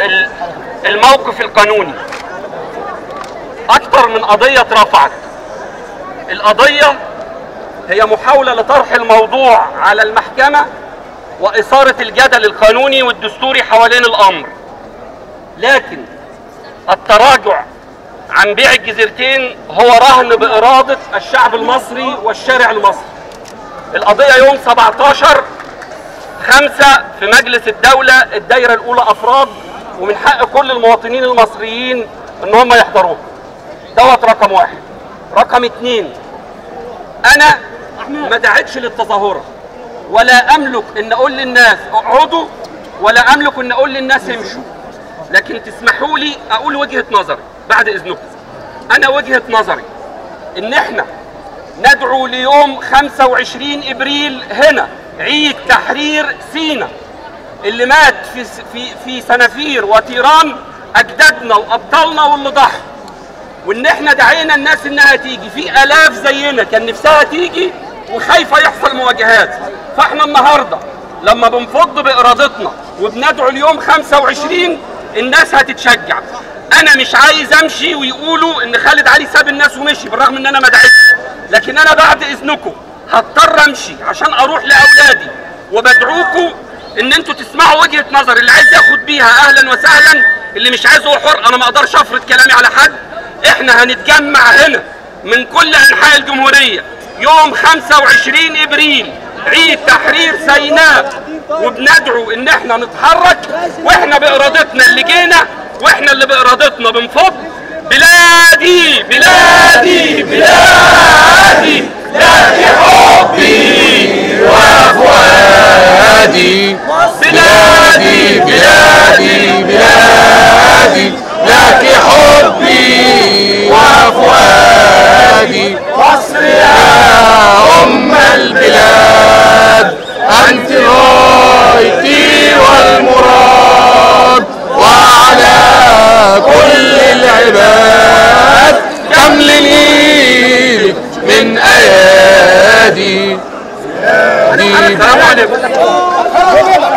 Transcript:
ال- الموقف القانوني اكتر من قضيه اترفعت القضيه هي محاوله لطرح الموضوع على المحكمه واثاره الجدل القانوني والدستوري حوالين الامر لكن التراجع عن بيع الجزيرتين هو رهن باراده الشعب المصري والشارع المصري القضيه يوم 17 خمسة في مجلس الدولة الدايرة الأولى أفراد ومن حق كل المواطنين المصريين إن هم يحضروها. دوت رقم واحد. رقم اتنين أنا ما دعيتش للتظاهرة ولا أملك إن أقول للناس اقعدوا ولا أملك إن أقول للناس امشوا. لكن تسمحوا لي أقول وجهة نظري بعد إذنكم. أنا وجهة نظري إن إحنا ندعو ليوم 25 ابريل هنا عيد تحرير سينا اللي مات في في في سنافير وتيران اجدادنا وابطالنا واللي ضحوا وان احنا دعينا الناس انها تيجي في الاف زينا كان نفسها تيجي وخايفه يحصل مواجهات فاحنا النهارده لما بنفض بارادتنا وبندعو اليوم 25 الناس هتتشجع انا مش عايز امشي ويقولوا ان خالد علي ساب الناس ومشي بالرغم ان انا ما دعيتش لكن انا بعد اذنكم هضطر امشي عشان اروح لاولادي وبدعوكم ان انتوا تسمعوا وجهه نظر اللي عايز ياخد بيها اهلا وسهلا اللي مش عايز هو حر انا ما اقدرش افرض كلامي على حد احنا هنتجمع هنا من كل انحاء الجمهوريه يوم 25 ابريل عيد تحرير سيناء وبندعو ان احنا نتحرك واحنا بارادتنا اللي جينا واحنا اللي بارادتنا بنفض بلادي بلادي بلادي لك حبي وفؤادي بلادي بلادي بلادي لك حبي وفؤادي مصر يا أم البلاد أنت غايتي والمراد وعلى كل العباد كمل لي من أيادي السلام عليكم